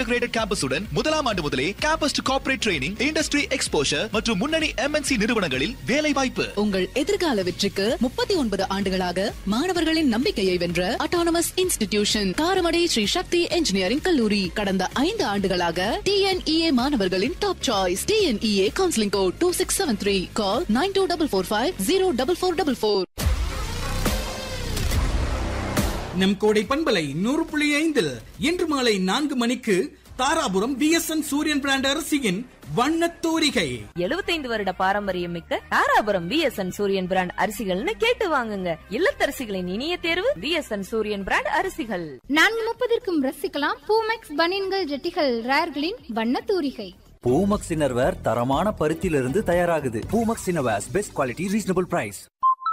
Integrated கேம்பஸுடன் முதலாம் ஆண்டு முதலே campus to corporate training industry exposure மற்றும் முன்னணி எம்என்சி நிறுவனங்களில் வேலை வாய்ப்பு உங்கள் எதிர்கால வெற்றிக்கு முப்பத்தி ஒன்பது ஆண்டுகளாக மாணவர்களின் நம்பிக்கையை வென்ற autonomous institution Karamadai Sri Sakthi engineering கல்லூரி கடந்த ஐந்து ஆண்டுகளாக டிஎன்இஏ மாணவர்களின் top choice TNEA counselling code two six seven three call nine two double four five zero double four double four நம் கோடை பண்பலை நூறு புள்ளி ஐந்தில் இன்று மாலை நான்கு மணிக்கு தாராபுரம் பிஎஸ்என் சூரியன் பிராண்ட் அரிசியின் வண்ணத் தூரிகை 75 வருட பாரம்பரியம் மிக்க தாராபுரம் பிஎஸ்என் சூரியன் பிராண்ட் அரிசிகள்னு கேட்டு வாங்குங்க இல்லத்தரசிகளின் இனிய தேர்வு பிஎஸ்என் சூரியன் பிராண்ட் அரிசிகள் நான்கு முப்பதற்கும் ரசிக்கலாம் பூமெக்ஸ் பனியன்கள் ஜெட்டிகள் ரேர்களின் வண்ண தூரிகை பூமக்ஸ் இன்னர்வேர் தரமான பருத்தியிலிருந்து தயாராகுது Poomex innerwears best quality reasonable price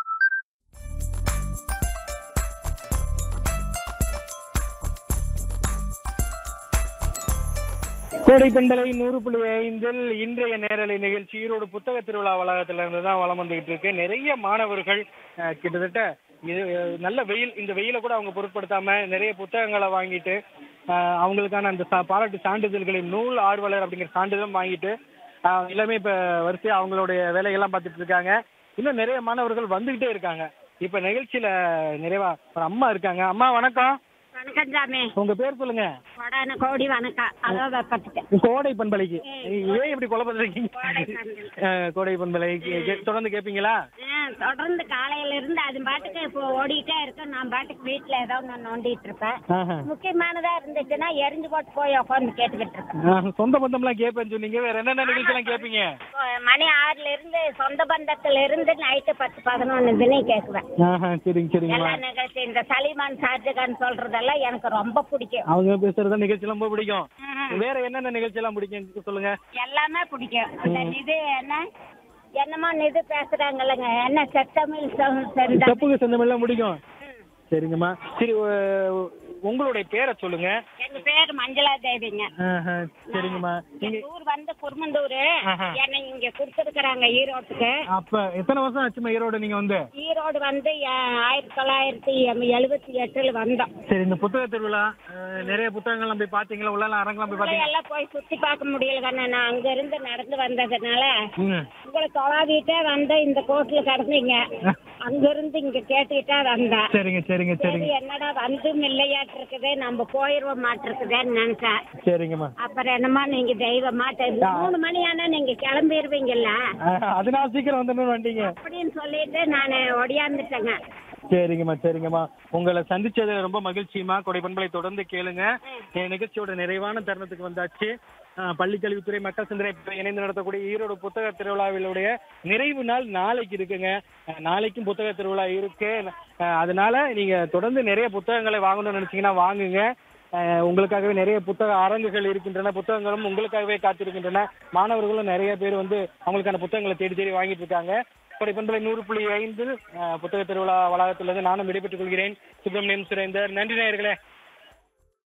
Kodai பெண்களை நூறு புள்ளி ஐந்தில் இன்றைய நேரலை நிகழ்ச்சி ஈரோடு புத்தக திருவிழா வளாகத்துல இருந்து தான் வளம் வந்துகிட்டு இருக்கு நிறைய மாணவர்கள் அஹ், கிட்டத்தட்ட இது அஹ், நல்ல வெயில் இந்த வெயில கூட அவங்க பொருட்படுத்தாம நிறைய புத்தகங்களை வாங்கிட்டு அஹ், அவங்களுக்கான அந்த சா- பாராட்டு சான்றிதழ்களின் நூல் ஆர்வலர் அப்படிங்கிற சான்றிதழும் வாங்கிட்டு அஹ், எல்லாமே இப்ப வரிசையா அவங்களுடைய வேலைகள்லாம் பார்த்துட்டு இருக்காங்க இன்னும் நிறைய மாணவர்கள் வந்துகிட்டே இருக்காங்க இப்ப நிகழ்ச்சியில நிறைவா ஒரு அம்மா இருக்காங்க அம்மா வணக்கம் வணக்கம் சாமி உங்க பேர் சொல்லுங்க கொடான கோடி வணக்கம் அதோ பத்துட்டேன் கோடை பண்பலைக்கு ஏன் இப்படி குழப்பறீங்க கோடை பண்பலை. அஹ், கோடை பண்பலை கே- கே- தொடர்ந்து கேப்பீங்களா தொடர்ந்து காலையில இருந்து அது பாட்டுக்கு இப்போ ஓடிட்டே இருக்கும் நான் பாட்டுக்கு வீட்டுல ஏதோ ஒன்று நோண்டிட்டு இருப்பேன் ஆஹா. முக்கியமானதா இருந்துச்சுன்னா எரிஞ்சு போட்டு போய் உட்காந்து கேட்டுக்கிட்டு இருப்பேன் அஹ், சொந்த பந்தம்லாம் கேட்பேன்னு சொன்னீங்க வேற என்னென்ன நிகழ்ச்சியெல்லாம் கேப்பீங்க இப்போ மணி ஆறுல இருந்து சொந்த பந்தத்துல இருந்து நைட்டு பத்து பதினொன்னு தினம் கேட்குவேன் ஆஹா, சரிங்க சரிங்கம்மா எல்லா நிகழ்ச்சி இந்த சலிமான் ஷாஜகான் சொல்றதெல்லாம் எனக்கு ரொம்ப பிடிக்கும் அவங்க பேசுறதா நிகழ்ச்சி ரொம்ப பிடிக்கும் வேற என்னென்ன நிகழ்ச்சி எல்லாம் பிடிக்கும் சொல்லுங்க எல்லாமே பிடிக்கும் இந்த நிது என்ன என்னமோ நிது பேசுறாங்கல்லங்க என்ன செத்தமிழ் செந்தமிழ் தப்புக்கு செந்தமெல்லாம் பிடிக்கும் சரிங்கம்மா சரி உ- உங்களுடைய பேரை சொல்லுங்க எங்க பேர் மஞ்சளா தேவிங்க ஆஹா, சரிங்கம்மா நீங்க எங்க ஊர் வந்து குருமந்தூர் ஆஹா. என்னை இங்க கொடுத்துருக்குறாங்க ஈரோட்டுக்கு அப்ப எத்தனை வருஷம் ஆச்சுமா ஈரோடு நீங்க வந்து ஈரோடு வந்து அஹ், ஆயிரத்தி தொள்ளாயிரத்தி எம்- எழுபத்தி எட்டுல வந்தோம் சரி இந்த புத்தக திருவிழா அஹ், நிறைய புத்தகங்கள்லாம் போய் பாத்தீங்களா உள்ள அரங்கெல்லாம் போய் உங்களை பாத்தீங்களா எல்லாம் போய் சுத்தி பார்க்க முடியல கண்ணா நான் அங்க இருந்து நடந்து வந்ததுனால ம். உங்களை தொலாவிட்டே வந்து இந்த கோர்ட்ல கிடந்தீங்க அங்க இருந்து இங்க கேட்டுக்கிட்டே வந்தேன் சரிங்க சரிங்க சரி சரிங்க என்னடா வந்தும் இல்லையாட்டு இருக்குது நம்ம போயிருவோம் மாட்டிருக்குதேன்னு நினைச்சேன் சரிங்கம்மா அப்புறம் என்னமா நீங்க தெய்வமா தெரி- மூணு மணி ஆனா நீங்க கிளம்பிடுவீங்கல்ல அஹ், அதனால சீக்கிரம் வந்துடணும் வந்தீங்க அப்படின்னு சொல்லிட்டு நான் ஒடியாந்துட்டேங்க சரிங்கம்மா சரிங்கம்மா உங்களை சந்திச்சது ரொம்ப மகிழ்ச்சியுமா கொடை பண்பலை தொடர்ந்து கேளுங்க என் நிகழ்ச்சியோட நிறைவான தருணத்துக்கு வந்தாச்சு அஹ், பள்ளி கல்வித்துறை மக்கள் சிந்தனை துறை இணைந்து நடத்தக்கூடிய ஈரோடு புத்தக திருவிழாவிலுடைய நிறைவு நாள் நாளைக்கு இருக்குங்க அஹ், நாளைக்கும் புத்தக திருவிழா இருக்கு அஹ், அதனால நீங்க தொடர்ந்து நிறைய புத்தகங்களை வாங்கணும்னு நினைச்சீங்கன்னா வாங்குங்க அஹ், உங்களுக்காகவே நிறைய புத்தக அரங்குகள் இருக்கின்றன புத்தகங்களும் உங்களுக்காகவே காத்திருக்கின்றன மாணவர்களும் நிறைய பேர் வந்து அவங்களுக்கான புத்தகங்களை தேடி தேடி வாங்கிட்டு இருக்காங்க கொடை பண்பலை நூறு புள்ளி ஐந்து புத்தக திருவிழா வளாகத்திலிருந்து நானும் விடைபெற்றுக் கொள்கிறேன் சுப்பிரமணியம் சுரேந்தர் நன்றி நேயர்களே